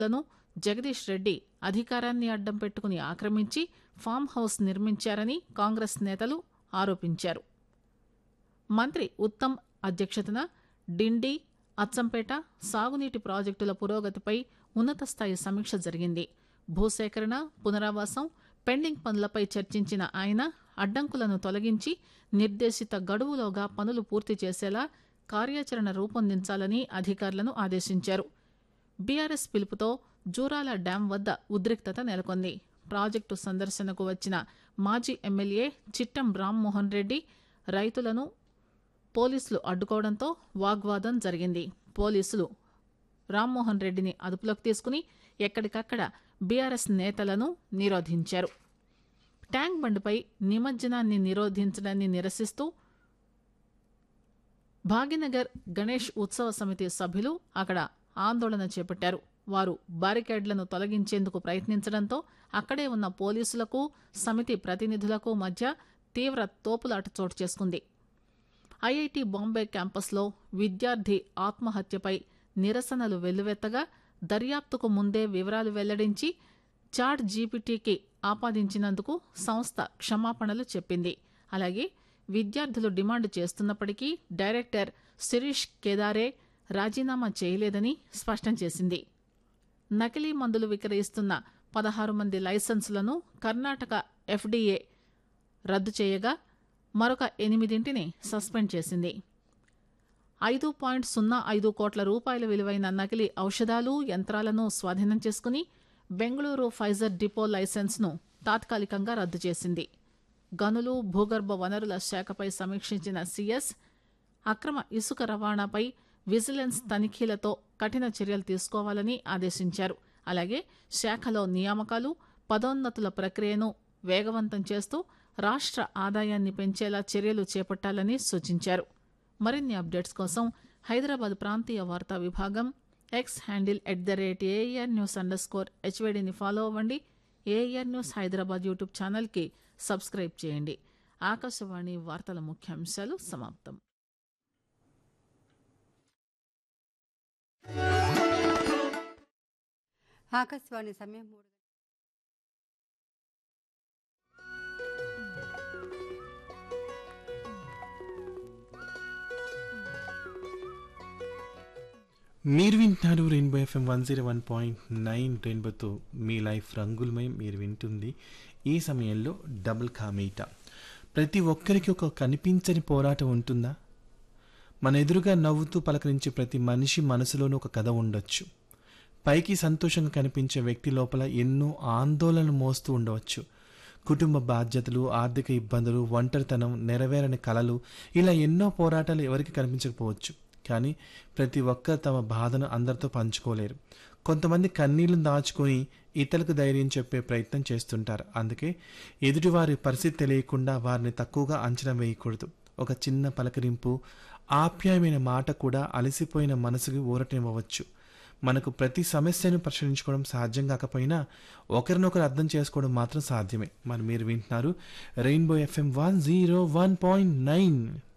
లను జగదీష్ రెడ్డి అధికారాన్ని అడ్డం పెట్టుకుని ఆక్రమించి ఫామ్ హౌస్ నిర్మించారని కాంగ్రెస్ నేతలు ఆరోపించారు మంత్రి ఉత్తమ్ అధ్యక్షతన డిండి అచ్చంపేట సాగునీటి ప్రాజెక్టుల పురోగతిపై ఉన్నత స్థాయి సమీక్ష జరిగింది భూసేకరణ పునరావాసం పెండింగ్ పనులపై చర్చించిన ఆయన అడ్డంకులను తొలగించి నిర్దేశిత గడువులోగా పనులు పూర్తి చేసేలా కార్యాచరణ రూపొందించాలని అధికారులను ఆదేశించారు బీఆర్ఎస్ పిలుపుతో జూరాల డ్యాం వద్ద ఉద్రిక్తత నెలకొంది ప్రాజెక్టు సందర్శనకు వచ్చిన మాజీ ఎమ్మెల్యే చిట్టం రామ్మోహన్ రెడ్డి రైతులను పోలీసులు అడ్డుకోవడంతో వాగ్వాదం జరిగింది పోలీసులు రామ్మోహన్ రెడ్డిని అదుపులోకి తీసుకుని ఎక్కడికక్కడ బీఆర్ఎస్ నేతలను నిరోధించారు ట్యాంక్ బండ్పై నిమజ్జనాన్ని నిరోధించడాన్ని నిరసిస్తూ భాగ్యనగర్ గణేష్ ఉత్సవ సమితి సభ్యులు అక్కడ ఆందోళన చేపట్టారు వారు బారికేడ్లను తొలగించేందుకు ప్రయత్నించడంతో అక్కడే ఉన్న పోలీసులకు సమితి ప్రతినిధులకు మధ్య తీవ్ర తోపులాట చోటు చేసుకుంది ఐఐటి బాంబే క్యాంపస్లో విద్యార్థి ఆత్మహత్యపై నిరసనలు వెల్లువెత్తగా దర్యాప్తుకు ముందే వివరాలు వెల్లడించి చాట్ జీపీటీకి ఆపాదించినందుకు సంస్థ క్షమాపణలు చెప్పింది అలాగే విద్యార్థులు డిమాండ్ చేస్తున్నప్పటికీ డైరెక్టర్ శిరీష్ కేదారే రాజీనామా చేయలేదని స్పష్టం చేసింది నకిలీ మందులు విక్రయిస్తున్న పదహారు మంది లైసెన్సులను కర్ణాటక ఎఫ్డీఏ రద్దు చేయగా మరొక ఎనిమిదింటిని సస్పెండ్ చేసింది ఐదు పాయింట్ సున్నా ఐదు కోట్ల రూపాయల విలువైన నకిలీ ఔషధాలు యంత్రాలను స్వాధీనం చేసుకుని బెంగళూరు ఫైజర్ డిపో లైసెన్స్ను తాత్కాలికంగా రద్దు చేసింది గనులు భూగర్భ వనరుల శాఖపై సమీక్షించిన సీఎస్ అక్రమ ఇసుక రవాణాపై విజిలెన్స్ తనిఖీలతో కఠిన చర్యలు తీసుకోవాలని ఆదేశించారు అలాగే శాఖలో నియామకాలు పదోన్నతుల ప్రక్రియను వేగవంతం చేస్తూ రాష్ట్ర ఆదాయాన్ని పెంచేలా చర్యలు చేపట్టాలని సూచించారు మరిన్ని అప్డేట్స్ కోసం హైదరాబాద్ ప్రాంతీయ వార్తా విభాగం X handle at the rate AR news underscore హెచ్వేడిని ఫాలో అవ్వండి ఏఆర్ న్యూస్ హైదరాబాద్ యూట్యూబ్ ఛానల్కి సబ్స్క్రైబ్ చేయండి ఆకాశవాణి వార్తల ముఖ్యాంశాలు సమాప్తం ఆకాశవాణి సమయం మూడు మీరు వింటున్నారు rainbow FM one zero one point nine రెయిన్బోతో మీ లైఫ్ రంగులమయం మీరు వింటుంది ఈ సమయంలో డబుల్ కామీట ప్రతి ఒక్కరికి ఒక కనిపించని పోరాటం ఉంటుందా మన ఎదురుగా నవ్వుతూ పలకరించే ప్రతి మనిషి మనసులోనూ ఒక కథ ఉండొచ్చు పైకి సంతోషంగా కనిపించే వ్యక్తి లోపల ఎన్నో ఆందోళనలు మోస్తూ ఉండవచ్చు కుటుంబ బాధ్యతలు ఆర్థిక ఇబ్బందులు ఒంటరితనం నెరవేరని కలలు ఇలా ఎన్నో పోరాటాలు ఎవరికి కనిపించకపోవచ్చు కానీ ప్రతి ఒక్కరు తమ బాధను అందరితో పంచుకోలేరు కొంతమంది కన్నీళ్లను దాచుకొని ఇతరులకు ధైర్యం చెప్పే ప్రయత్నం చేస్తుంటారు అందుకే ఎదుటివారి పరిస్థితి తెలియకుండా వారిని తక్కువగా అంచనా వేయకూడదు ఒక చిన్న పలకరింపు ఆప్యాయమైన మాట కూడా అలసిపోయిన మనసుకి ఊరటనివ్వవచ్చు మనకు ప్రతి సమస్యను పరిశీలించుకోవడం సాధ్యం కాకపోయినా ఒకరినొకరు అర్థం చేసుకోవడం మాత్రం సాధ్యమే మరి మీరు వింటున్నారు rainbow FM one zero one point nine